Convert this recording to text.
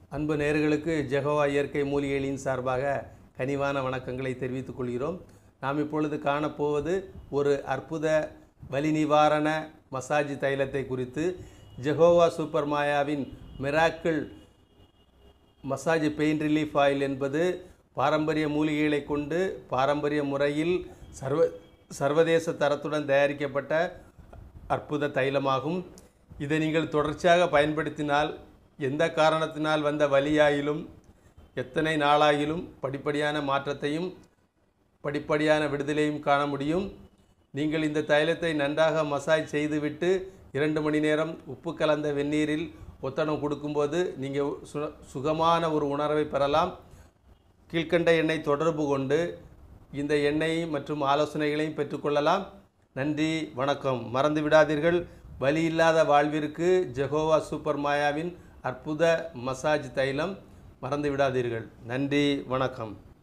அன்பு நேர்களுக்கு ஜெகோவா இயற்கை மூலிகைகளின் சார்பாக கனிவான வணக்கங்களை தெரிவித்துக் கொள்கிறோம் நாம் இப்பொழுது காணப்போவது ஒரு அற்புத வலி நிவாரண மசாஜ் தைலத்தை குறித்து ஜெகோவா சூப்பர் மாயாவின் miracle massage pain relief oil என்பது பாரம்பரிய மூலிகைகளை கொண்டு பாரம்பரிய முறையில் சர்வ சர்வதேச தரத்துடன் தயாரிக்கப்பட்ட அற்புத தைலமாகும் இதை நீங்கள் தொடர்ச்சியாக பயன்படுத்தினால் எந்த காரணத்தினால் வந்த வலியாயிலும் எத்தனை நாளாயிலும் படிப்படியான மாற்றத்தையும் படிப்படியான விடுதலையும் காண முடியும் நீங்கள் இந்த தைலத்தை நன்றாக மசாஜ் செய்துவிட்டு இரண்டு மணி நேரம் உப்பு கலந்த வெந்நீரில் ஒத்தடம் கொடுக்கும்போது நீங்கள் சு சுகமான ஒரு உணர்வை பெறலாம் கீழ்க்கண்ட எண்ணெய் தொடர்பு கொண்டு இந்த எண்ணெய் மற்றும் ஆலோசனைகளையும் பெற்றுக்கொள்ளலாம் நன்றி வணக்கம் மறந்து விடாதீர்கள் வலி இல்லாத வாழ்விற்கு ஜெகோவா சூப்பர் மாயாவின் அற்புத மசாஜ் தைலம் மறந்து விடாதீர்கள் நன்றி வணக்கம்